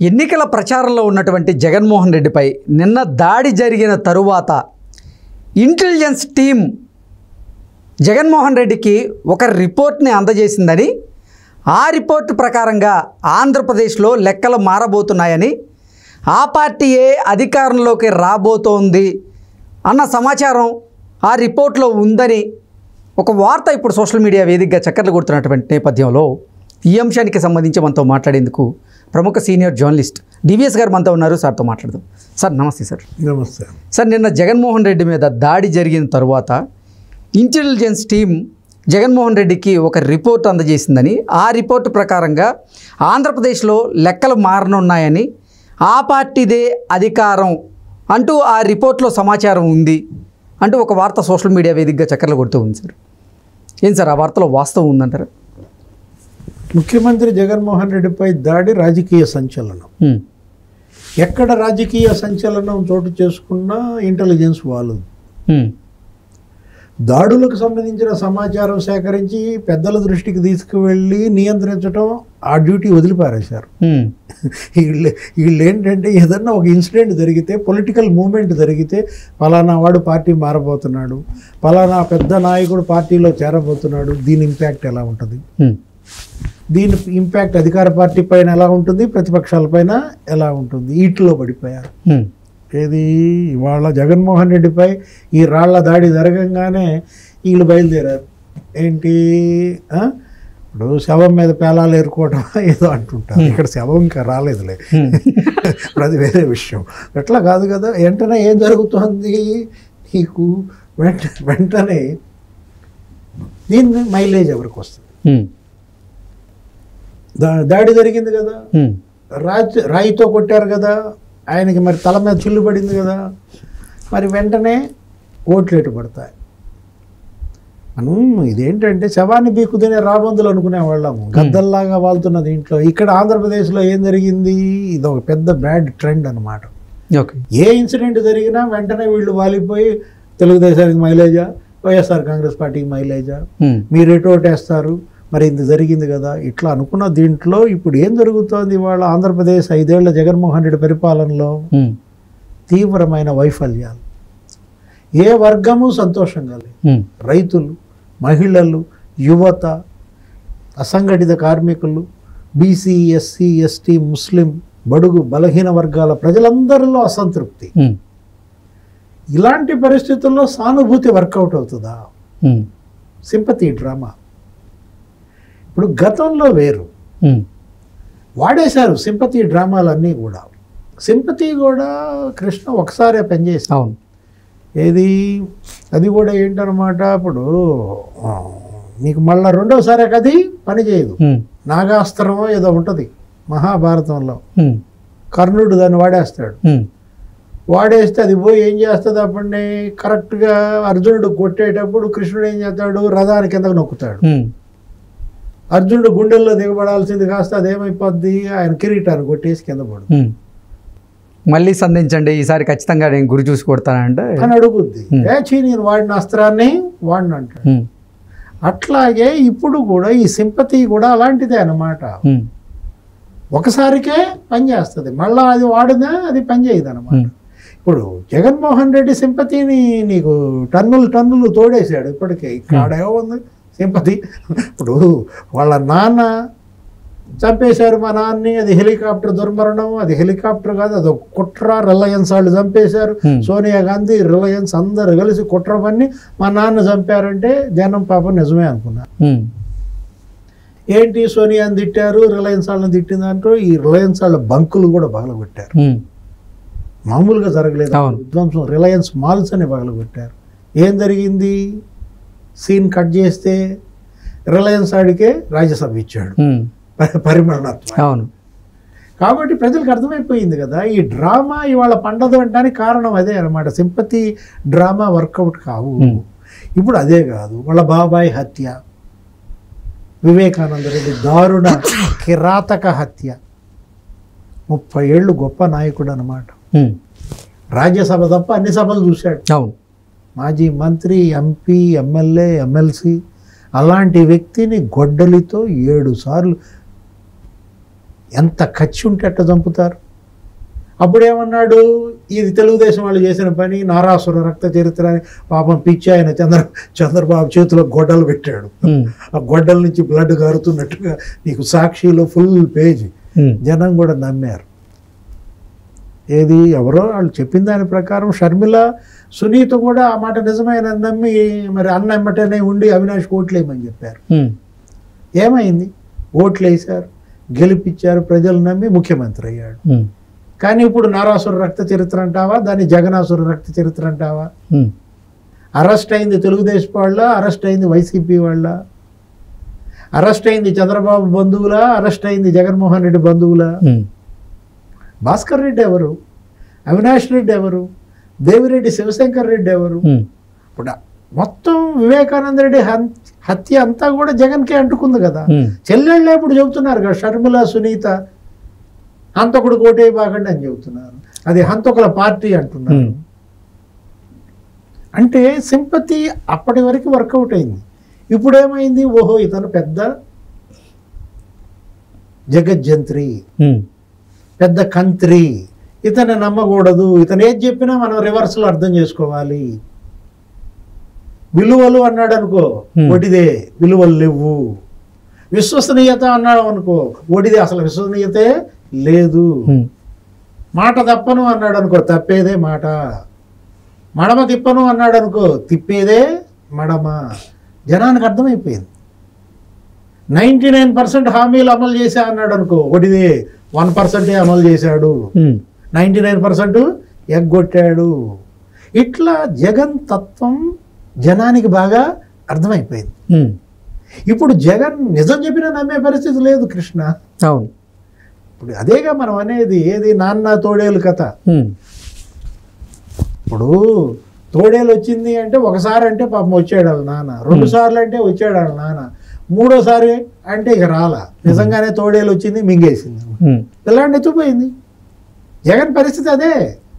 ఎన్నికల ప్రచారంలో ఉన్నటువంటి జగన్మోహన్ రెడ్డిపై నిన్న దాడి జరిగిన తరువాత ఇంటెలిజెన్స్ టీం జగన్మోహన్ రెడ్డికి ఒక రిపోర్ట్ని అందజేసిందని ఆ రిపోర్ట్ ప్రకారంగా ఆంధ్రప్రదేశ్లో లెక్కలు మారబోతున్నాయని ఆ పార్టీయే అధికారంలోకి రాబోతోంది అన్న సమాచారం ఆ రిపోర్ట్లో ఉందని ఒక వార్త ఇప్పుడు సోషల్ మీడియా వేదికగా చక్కర్లు కొడుతున్నటువంటి నేపథ్యంలో ఈ అంశానికి సంబంధించి మనతో మాట్లాడేందుకు ప్రముఖ సీనియర్ జర్నలిస్ట్ డివిఎస్ గారు మనతో ఉన్నారు సార్తో మాట్లాడదాం సార్ నమస్తే సార్ నమస్తే సార్ నిన్న జగన్మోహన్ రెడ్డి మీద దాడి జరిగిన తరువాత ఇంటెలిజెన్స్ టీం జగన్మోహన్ రెడ్డికి ఒక రిపోర్ట్ అందజేసిందని ఆ రిపోర్ట్ ప్రకారంగా ఆంధ్రప్రదేశ్లో లెక్కలు మారనున్నాయని ఆ పార్టీదే అధికారం అంటూ ఆ రిపోర్ట్లో సమాచారం ఉంది అంటూ ఒక వార్త సోషల్ మీడియా వేదికగా చక్కర్లు కొడుతూ ఉంది సార్ ఏం సార్ ఆ వార్తలో వాస్తవం ఉందంటారా ముఖ్యమంత్రి జగన్మోహన్ రెడ్డిపై దాడి రాజకీయ సంచలనం హ్మ్. ఎక్కడ రాజకీయ సంచలనం చోటు చేసుకున్నా ఇంటెలిజెన్స్ వాళ్ళు హ్మ్. దాడులకు సంబంధించిన సమాచారం సేకరించి పెద్దల దృష్టికి తీసుకువెళ్ళి నియంత్రించడం ఆ డ్యూటీ వదిలిపారేశారు హ్మ్. వీళ్ళు వీళ్ళు ఏంటంటే ఏదన్నా ఒక ఇన్సిడెంట్ జరిగితే పొలిటికల్ మూమెంట్ జరిగితే పలానా వాడు పార్టీ మారబోతున్నాడు పలానా పెద్ద నాయకుడు పార్టీలో చేరబోతున్నాడు దీని ఇంపాక్ట్ ఎలా ఉంటుంది హ్మ్. దీని ఇంపాక్ట్ అధికార పార్టీ పైన ఎలా ఉంటుంది ప్రతిపక్షాల పైన ఎలా ఉంటుంది వీటిలో పడిపోయారు హ్మ్. ఏది ఇవాళ జగన్మోహన్ రెడ్డిపై ఈ రాళ్ల దాడి జరగంగానే వీళ్ళు బయలుదేరారు ఏంటి ఆ? ఇప్పుడు శవం మీద పేలాలు ఏరుకోవటం ఏదో అంటుంటారు ఇక్కడ శవం ఇంకా రాలేదులే హ్మ్. ఇప్పుడు అది వేరే విషయం ఎట్లా కాదు కదా వెంటనే ఏం జరుగుతోంది నీకు వెంట వెంటనే దీన్ని మైలేజ్ ఎవరికి వస్తుంది హ్మ్. దా దాడి జరిగింది కదా హ్మ్. రాయి రాయితో కొట్టారు కదా ఆయనకి మరి తల మీద చిల్లు పడింది కదా మరి వెంటనే ఓట్లు ఎటు పడతాయి మనం ఇదేంటంటే శవాన్ని బీక్కు తినే రాబందులు అనుకునే వాళ్ళము గద్దల్లాగా వాళ్తున్న దీంట్లో ఇక్కడ ఆంధ్రప్రదేశ్లో ఏం జరిగింది ఇది ఒక పెద్ద బ్యాడ్ ట్రెండ్ అనమాట ఓకే ఏ ఇన్సిడెంట్ జరిగినా వెంటనే వీళ్ళు వాలిపోయి తెలుగుదేశానికి మైలేజా వైఎస్ఆర్ కాంగ్రెస్ పార్టీకి మైలేజా హ్మ్. మీరు ఎటు ఓటేస్తారు మరి ఇంత జరిగింది కదా ఇట్లా అనుకున్న దీంట్లో ఇప్పుడు ఏం జరుగుతోంది ఇవాళ ఆంధ్రప్రదేశ్ ఐదేళ్ల జగన్మోహన్ రెడ్డి పరిపాలనలో హ్మ్. తీవ్రమైన వైఫల్యాలు ఏ వర్గము సంతోషంగా లేదు హ్మ్. రైతులు మహిళలు యువత అసంఘటిత కార్మికులు బీసీ ఎస్సీ ఎస్టీ ముస్లిం బడుగు బలహీన వర్గాల ప్రజలందరిలో అసంతృప్తి హ్మ్. ఇలాంటి పరిస్థితుల్లో సానుభూతి వర్కౌట్ అవుతుందా హ్మ్. సింపతి డ్రామా ఇప్పుడు గతంలో వేరు హ్మ్. వాడేశారు సింపతి డ్రామాలన్నీ కూడా సింపతి కూడా కృష్ణ ఒకసారే పనిచేసి అవును ఏది అది కూడా ఏంటనమాట ఇప్పుడు ఆ, నీకు మళ్ళా రెండోసారి అది పని చేయదు హ్మ్. నాగాస్త్రమో ఏదో ఉంటుంది మహాభారతంలో హ్మ్. కర్ణుడు దాన్ని వాడేస్తాడు హ్మ్. వాడేస్తే అది పోయి ఏం చేస్తుంది అప్పటిని కరెక్ట్గా అర్జునుడు కొట్టేటప్పుడు కృష్ణుడు ఏం చేస్తాడు రథాన్ని కిందకు నొక్కుతాడు హ్మ్. అర్జునుడు గుండెల్లో దిగబడాల్సింది కాస్త అదేమైపోద్ది ఆయన కిరీటాన్ని కొట్టేసి కింద పడు హ్మ్. మళ్ళీ సంధించండి ఈసారి ఖచ్చితంగా నేను గురి చూసి కొడతానంటే అని అడుగుద్ది Hmm. ఏ చీ నేను వాడిన అస్త్రాన్ని వాడిని అంటాడు హ్మ్. అట్లాగే ఇప్పుడు కూడా ఈ సింపతి కూడా అలాంటిదే అన్నమాట హ్మ్. ఒకసారికే పని చేస్తుంది మళ్ళా అది వాడినా అది పని చేయదు అనమాట హ్మ్. ఇప్పుడు జగన్మోహన్ రెడ్డి సింపతిని నీకు టన్నులు టన్నులు తోడేశాడు ఇప్పటికే ఇక్కడ ఏముంది సింపతి ఇప్పుడు వాళ్ళ నాన్న చంపేశారు మా నాన్నని అది హెలికాప్టర్ దుర్మరణం అది హెలికాప్టర్ కాదు అది ఒక కుట్ర రిలయన్స్ వాళ్ళు చంపేశారు Hmm. సోనియా గాంధీ రిలయన్స్ అందరు కలిసి కుట్ర పన్ని మా నాన్న చంపారంటే జనం పాపం నిజమే అనుకున్నారు హ్మ్. ఏంటి సోనియాని తిట్టారు రిలయన్స్ వాళ్ళని తిట్టిందంటూ ఈ రిలయన్స్ వాళ్ళ బంకులు కూడా పగలగొట్టారు హ్మ్. మామూలుగా జరగలేదు అవును. విధ్వంసం రిలయన్స్ మాల్స్ అని పగలగొట్టారు ఏం జరిగింది సీన్ కట్ చేస్తే రిలయన్స్ ఆడికే రాజ్యసభ ఇచ్చాడు హ్మ్. ప- పరిమళనత్వం అవును కాబట్టి ప్రజలకు అర్థమైపోయింది కదా ఈ డ్రామా ఇవాళ పండదు అనడానికి కారణం అదే అనమాట సింపతి డ్రామా వర్కౌట్ కావు Hmm. ఇప్పుడు అదే కాదు వాళ్ళ బాబాయ్ హత్య వివేకానంద రెడ్డి దారుణ కిరాతక హత్య ముప్పై ఏళ్ళు గొప్ప నాయకుడు అనమాట హ్మ్. రాజ్యసభ తప్ప అన్ని సభలు చూశాడు అవును మాజీ మంత్రి ఎంపీ ఎమ్మెల్యే ఎమ్మెల్సీ అలాంటి వ్యక్తిని గొడ్డలితో ఏడు సార్లు ఎంత ఖర్చు ఉంటే అట్ట చంపుతారు అప్పుడేమన్నాడు ఇది తెలుగుదేశం వాళ్ళు చేసిన పని నారాసుర రక్త చరిత్ర అని పాపం పిచ్చి ఆయన చంద్ర చంద్రబాబు చేతిలో గొడ్డలు పెట్టాడు ఉమ్, ఆ గొడ్డల నుంచి బ్లడ్ కారుతున్నట్టుగా నీకు సాక్షిలో ఫుల్ పేజీ ఉమ్, జనం కూడా నమ్మారు ఏది ఎవరో వాళ్ళు చెప్పిన దాని ప్రకారం షర్మిల సునీత కూడా ఆ మాట నిజమైన నమ్మి మరి అన్న ఎమ్మటనే ఉండి అవినాష్ ఓట్లేయమని చెప్పారు ఉమ్, ఏమైంది ఓట్లు వేశారు గెలిపించారు ప్రజలు నమ్మి ముఖ్యమంత్రి అయ్యాడు ఉమ్, కానీ ఇప్పుడు నారాసుర రక్త చరిత్ర అంటావా దాన్ని జగనాసుర రక్త చరిత్ర అంటావా ఉమ్, అరెస్ట్ అయింది తెలుగుదేశం వాళ్ళ అరెస్ట్ అయింది వైసీపీ వాళ్ళ అరెస్ట్ అయింది చంద్రబాబు బంధువులా అరెస్ట్ అయింది జగన్మోహన్ రెడ్డి బంధువులా ఉమ్, భాస్కర్ రెడ్డి ఎవరు అవినాష్ రెడ్డి ఎవరు దేవిరెడ్డి శివశంకర్ రెడ్డి ఎవరు ఉమ్, ఇప్పుడు మొత్తం వివేకానంద రెడ్డి హన్- హత్య అంతా కూడా జగన్కే అంటుకుంది కదా ఉమ్, చెల్లెళ్ళే ఇప్పుడు చెబుతున్నారు కదా షర్మిల సునీత హంతకుడు కోటే బాగండి అని చెబుతున్నారు అది హంతకుల పార్టీ అంటున్నారు Hmm. అంటే సింపతి అప్పటి వరకు వర్కౌట్ అయింది ఇప్పుడు ఏమైంది ఓహో ఇతను పెద్ద జగజ్జంత్రి ఉమ్, పెద్ద కంత్రి ఇతను నమ్మకూడదు ఇతను ఏది చెప్పినా మనం రివర్స్లో అర్థం చేసుకోవాలి విలువలు అన్నాడు అనుకో Hmm. ఒడిదే విలువలు లేవు విశ్వసనీయత అన్నాడు అనుకో ఒడిదే అసలు విశ్వసనీయతే లేదు ఉమ్, మాట తప్పను అన్నాడు అనుకో తప్పేదే మాట మడమ తిప్పను అన్నాడు అనుకో తిప్పేదే మడమ జనానికి అర్థమైపోయింది నైంటీ నైన్ పర్సెంట్ హామీలు అమలు చేశా అన్నాడు అనుకో ఒడిదే వన్ పర్సెంటే అమలు చేశాడు ఉమ్, నైంటీ నైన్ పర్సెంట్ ఎగ్గొట్టాడు ఇట్లా జగన్ తత్వం జనానికి బాగా అర్థమైపోయింది ఉమ్, ఇప్పుడు జగన్ నిజం చెప్పినా నమ్మే పరిస్థితి లేదు కృష్ణ అవును ఇప్పుడు అదేగా మనం అనేది ఏది నాన్న తోడేలు కథ ఉమ్, ఇప్పుడు తోడేలు వచ్చింది అంటే ఒకసారి అంటే పాపం వచ్చాడు వాళ్ళ నాన్న రెండు సార్లు అంటే వచ్చాడు వాళ్ళ నాన్న మూడోసారి అంటే ఇక రాలా నిజంగానే తోడేలు వచ్చింది మింగేసింది ఉమ్, పిల్లాడిని ఎత్తుపోయింది జగన్ పరిస్థితి అదే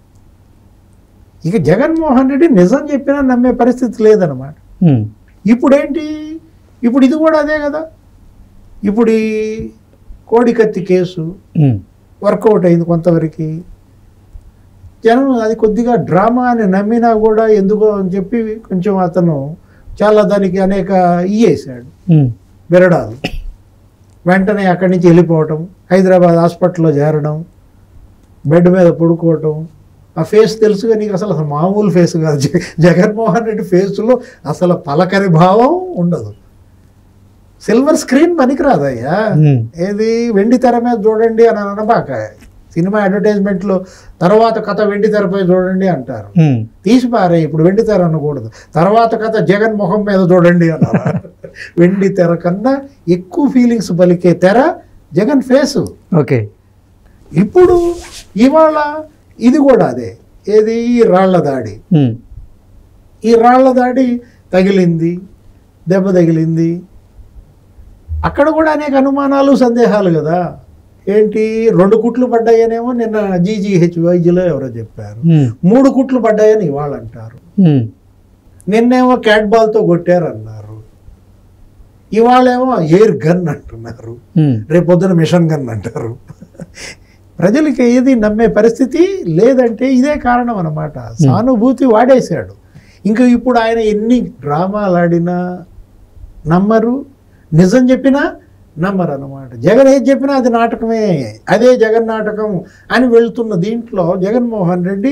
ఇక జగన్మోహన్ రెడ్డి నిజం చెప్పినా నమ్మే పరిస్థితి లేదనమాట ఉమ్, ఇప్పుడేంటి ఇప్పుడు ఇది కూడా అదే కదా ఇప్పుడు ఈ కోడికత్తి కేసు ఉమ్, వర్కౌట్ అయింది కొంతవరకు జనం అది కొద్దిగా డ్రామా అని నమ్మినా కూడా ఎందుకో అని చెప్పి కొంచెం అతను చాలా దానికి అనేక ఇయ్యేసాడు ఉమ్, బెరడాలు వెంటనే అక్కడి నుంచి వెళ్ళిపోవటం హైదరాబాద్ హాస్పిటల్లో చేరడం బెడ్ మీద పడుకోవటం ఆ ఫేస్ తెలుసుగా నీకు అసలు అసలు మామూలు ఫేస్ కాదు జగ- జగన్మోహన్ రెడ్డి ఫేస్లో అసలు పలకరి భావం ఉండదు సిల్వర్ స్క్రీన్ పనికిరాదయ్యా ఉమ్, ఏది వెండి తెర మీద చూడండి అని అనబాక సినిమా అడ్వర్టైజ్మెంట్లో తర్వాత కథ వెండి తెరపై చూడండి అంటారు ఉమ్, తీసి పారే ఇప్పుడు వెండి తెర అనకూడదు తర్వాత కథ జగన్ ముఖం మీద చూడండి అన్నారు వెండి తెర కన్నా ఎక్కువ ఫీలింగ్స్ పలికే తెర జగన్ ఫేసు ఓకే ఇప్పుడు ఇవాళ ఇది కూడా అదే ఏది ఈ రాళ్ల దాడి ఉమ్, ఈ రాళ్ల దాడి తగిలింది దెబ్బ తగిలింది అక్కడ కూడా అనేక అనుమానాలు సందేహాలు కదా ఏంటి రెండు కుట్లు పడ్డాయనేమో నిన్న జీజీహెచ్ వైద్యులో ఎవరో చెప్పారు ఉమ్, మూడు కుట్లు పడ్డాయని ఇవాళ అంటారు ఉమ్, నిన్నేమో క్యాట్ బాల్తో కొట్టారన్నారు ఇవాళేమో ఎయిర్ గన్ అంటున్నారు ఉమ్, రేపొద్దున మిషన్ గన్ అంటారు ప్రజలకి ఏది నమ్మే పరిస్థితి లేదంటే ఇదే కారణం అన్నమాట సానుభూతి వాడేశాడు ఇంకా ఇప్పుడు ఆయన ఎన్ని డ్రామాలు ఆడినా నమ్మరు నిజం చెప్పినా నమ్మరు అన్నమాట జగన్ ఏది చెప్పినా అది నాటకమే అదే జగన్ నాటకం అని వెళ్తున్న దీంట్లో జగన్మోహన్ రెడ్డి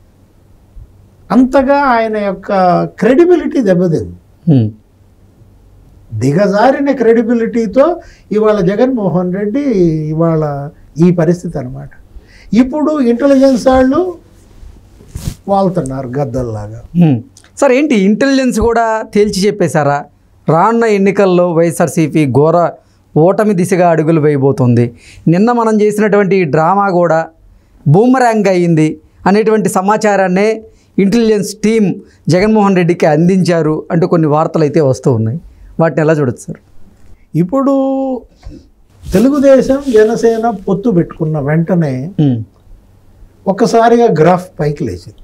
అంతగా ఆయన యొక్క క్రెడిబిలిటీ దెబ్బతింది ఉమ్, దిగజారిన క్రెడిబిలిటీతో ఇవాళ జగన్మోహన్ రెడ్డి ఇవాళ ఈ పరిస్థితి అన్నమాట ఇప్పుడు ఇంటెలిజెన్స్ వాళ్ళు వాళ్తున్నారు గద్దల్లాగా ఉమ్. సార్ ఏంటి ఇంటెలిజెన్స్ కూడా తేల్చి చెప్పేశారా రానున్న ఎన్నికల్లో వైఎస్ఆర్సీపీ ఘోర ఓటమి దిశగా అడుగులు వేయబోతుంది నిన్న మనం చేసినటువంటి ఈ డ్రామా కూడా బూమరాంగ్ అయ్యింది అనేటువంటి సమాచారాన్నే ఇంటెలిజెన్స్ టీం జగన్మోహన్ రెడ్డికి అందించారు అంటూ కొన్ని వార్తలు అయితే వస్తూ ఉన్నాయి వాటిని ఎలా చూడొచ్చు సార్ ఇప్పుడు తెలుగుదేశం జనసేన పొత్తు పెట్టుకున్న వెంటనే ఉమ్, ఒక్కసారిగా గ్రాఫ్ పైకి లేచింది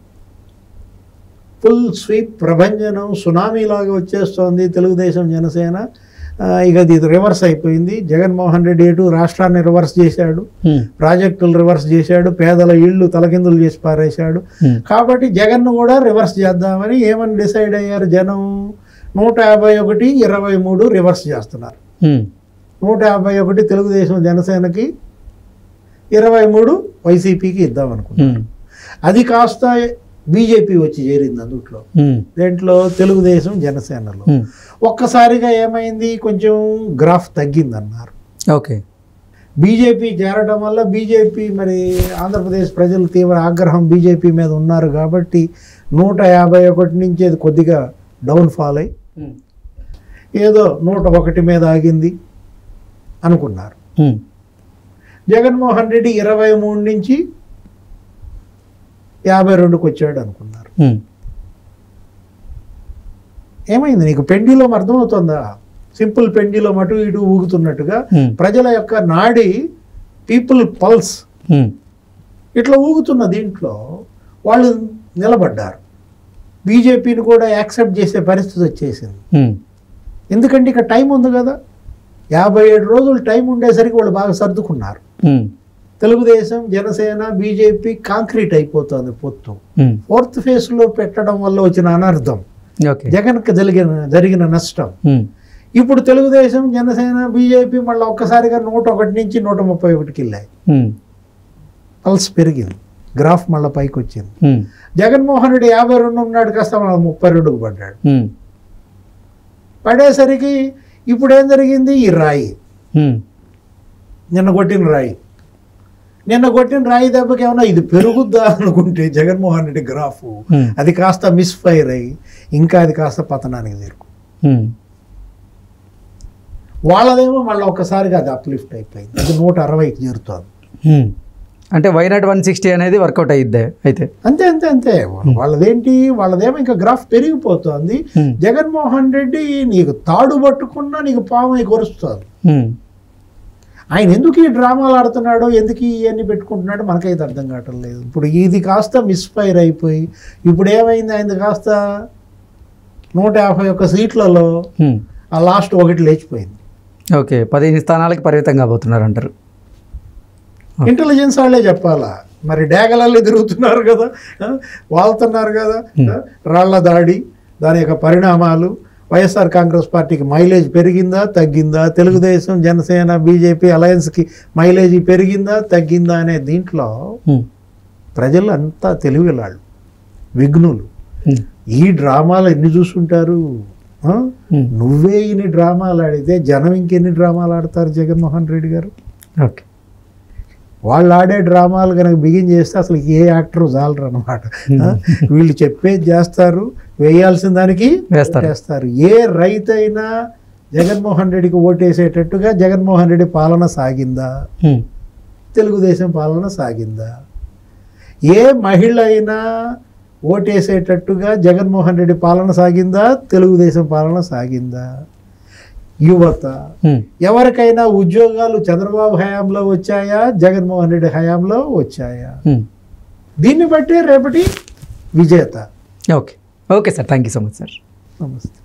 ఫుల్ స్వీప్ ప్రభంజనం సునామీలాగా వచ్చేస్తోంది తెలుగుదేశం జనసేన ఆ, ఇక అది రివర్స్ అయిపోయింది జగన్మోహన్ రెడ్డి ఎటు రాష్ట్రాన్ని రివర్స్ చేశాడు ఉమ్, ప్రాజెక్టులు రివర్స్ చేశాడు పేదల ఇళ్ళు తలకిందులు చేసి పారేశాడు ఉమ్, కాబట్టి జగన్ను కూడా రివర్స్ చేద్దామని ఏమని డిసైడ్ అయ్యారు జనం నూట యాభై ఒకటి ఇరవై మూడు రివర్స్ చేస్తున్నారు ఉమ్, నూట యాభై ఒకటి తెలుగుదేశం జనసేనకి ఇరవై మూడు వైసీపీకి ఇద్దాం అనుకున్నారు ఉమ్, అది కాస్త బీజేపీ వచ్చి చేరింది అందుట్లో ఉమ్, దేంట్లో తెలుగుదేశం జనసేనలో ఉమ్. ఒక్కసారిగా ఏమైంది కొంచెం గ్రాఫ్ తగ్గిందన్నారు ఓకే బీజేపీ చేరడం వల్ల బీజేపీ మరి ఆంధ్రప్రదేశ్ ప్రజలు తీవ్ర ఆగ్రహం బీజేపీ మీద ఉన్నారు కాబట్టి నూట యాభై ఒకటి నుంచి అది కొద్దిగా డౌన్ ఫాల్ అయ్యి ఉమ్, ఏదో నూట ఒకటి మీద ఆగింది అనుకున్నారు ఉమ్, జగన్మోహన్ రెడ్డి ఇరవై మూడు నుంచి యాభై రెండుకి వచ్చాడు అనుకున్నారు ఉమ్, ఏమైంది నీకు పెండిలో అర్థమవుతుందా సింపుల్ పెండిలో అటు ఇటు ఊగుతున్నట్టుగా ఉమ్, ప్రజల యొక్క నాడి పీపుల్ పల్స్ ఉమ్, ఇట్లా ఊగుతున్న దీంట్లో వాళ్ళు నిలబడ్డారు బీజేపీని కూడా యాక్సెప్ట్ చేసే పరిస్థితి వచ్చేసింది ఉమ్, ఎందుకంటే ఇక టైం ఉంది కదా యాభై ఏడు రోజులు టైం ఉండేసరికి వాళ్ళు బాగా సర్దుకున్నారు ఉమ్, తెలుగుదేశం జనసేన బీజేపీ కాంక్రీట్ అయిపోతుంది పొత్తు ఉమ్, ఫోర్త్ ఫేజ్లో పెట్టడం వల్ల వచ్చిన అనర్థం ఓకే జగన్కి జరిగిన జరిగిన నష్టం ఉమ్, ఇప్పుడు తెలుగుదేశం జనసేన బీజేపీ మళ్ళీ ఒక్కసారిగా నూట ఒకటి నుంచి నూట ముప్పై ఒకటికి వెళ్ళాయి ఉమ్, పల్స్ పెరిగింది గ్రాఫ్ మళ్ళీ పైకి వచ్చింది ఉమ్, జగన్మోహన్ రెడ్డి యాభై రెండు ఉన్నాడు కాస్త మళ్ళీ ముప్పై రెండుకు పడ్డాడు ఉమ్, పడేసరికి ఇప్పుడు ఏం జరిగింది ఈ రాయి ఉమ్, నిన్న కొట్టిన రాయి నిన్న కొట్టిన రాయి దెబ్బకి ఏమన్నా ఇది పెరుగుద్దా అనుకుంటే జగన్మోహన్ రెడ్డి గ్రాఫ్ ఉమ్, అది కాస్త మిస్ఫైర్ అయ్యి ఇంకా అది కాస్త పతనానికి చేరుకు ఉమ్, వాళ్ళదేమో మళ్ళీ ఒక్కసారిగా అది అప్లిఫ్ట్ అయిపోయింది అది నూట అరవైకి చేరుతోంది ఉమ్. అంటే వైనాట్ వన్ సిక్స్టీ అనేది వర్కౌట్ అయ్యిద్దే అయితే అంతే అంతే అంతే వాళ్ళదేంటి వాళ్ళదేమో ఇంకా గ్రాఫ్ పెరిగిపోతుంది ఉమ్, జగన్మోహన్ రెడ్డి నీకు తాడు పట్టుకున్నా నీకు పాము కొరుస్తుంది ఉమ్, ఆయన ఎందుకు ఈ డ్రామాలు ఆడుతున్నాడో ఎందుకు ఇవన్నీ పెట్టుకుంటున్నాడో మనకైతే అర్థం కావటం లేదు ఇప్పుడు ఇది కాస్త మిస్ఫైర్ అయిపోయి ఇప్పుడు ఏమైంది ఆయన కాస్త నూట యాభై ఒక్క సీట్లలో ఉమ్. ఆ లాస్ట్ ఒకటి లేచిపోయింది ఓకే పదిహేను స్థానాలకి పరిమితం కాబోతున్నారు అంటారు ఇంటెలిజెన్స్ వాళ్ళే చెప్పాలా మరి డేగలల్లే తిరుగుతున్నారు కదా ఆ, వాళ్తున్నారు కదా ఆ, రాళ్ల దాడి దాని యొక్క పరిణామాలు వైఎస్ఆర్ కాంగ్రెస్ పార్టీకి మైలేజ్ పెరిగిందా తగ్గిందా తెలుగుదేశం జనసేన బీజేపీ అలయన్స్కి మైలేజ్ పెరిగిందా తగ్గిందా అనే దీంట్లో ఉమ్, ప్రజలు అంతా తెలివిలాళ్ళు విఘ్నులు ఉమ్, ఈ డ్రామాలు ఎన్ని చూస్తుంటారు ఆ? ఉమ్. నువ్వే ఇన్ని డ్రామాలు ఆడితే జనం ఇంకెన్ని డ్రామాలు ఆడతారు జగన్మోహన్ రెడ్డి గారు ఓకే వాళ్ళు ఆడే డ్రామాలు కనుక బిగిన్ చేస్తే అసలు ఏ యాక్టర్ జాలరు అనమాట వీళ్ళు చెప్పేది చేస్తారు వేయాల్సిన దానికి వేస్తారు. చేస్తారు ఏ రైతు అయినా జగన్మోహన్ రెడ్డికి ఓటేసేటట్టుగా జగన్మోహన్ రెడ్డి పాలన సాగిందా ఉమ్, తెలుగుదేశం పాలన సాగిందా ఏ మహిళ అయినా ఓటేసేటట్టుగా జగన్మోహన్ రెడ్డి పాలన సాగిందా తెలుగుదేశం పాలన సాగిందా యువత ఉమ్, ఎవరికైనా ఉద్యోగాలు చంద్రబాబు హయాంలో వచ్చాయా జగన్మోహన్ రెడ్డి హయాంలో వచ్చాయా ఉమ్. దీన్ని బట్టి రేపటి విజేత okay okay sir thank you so much sir నమస్తే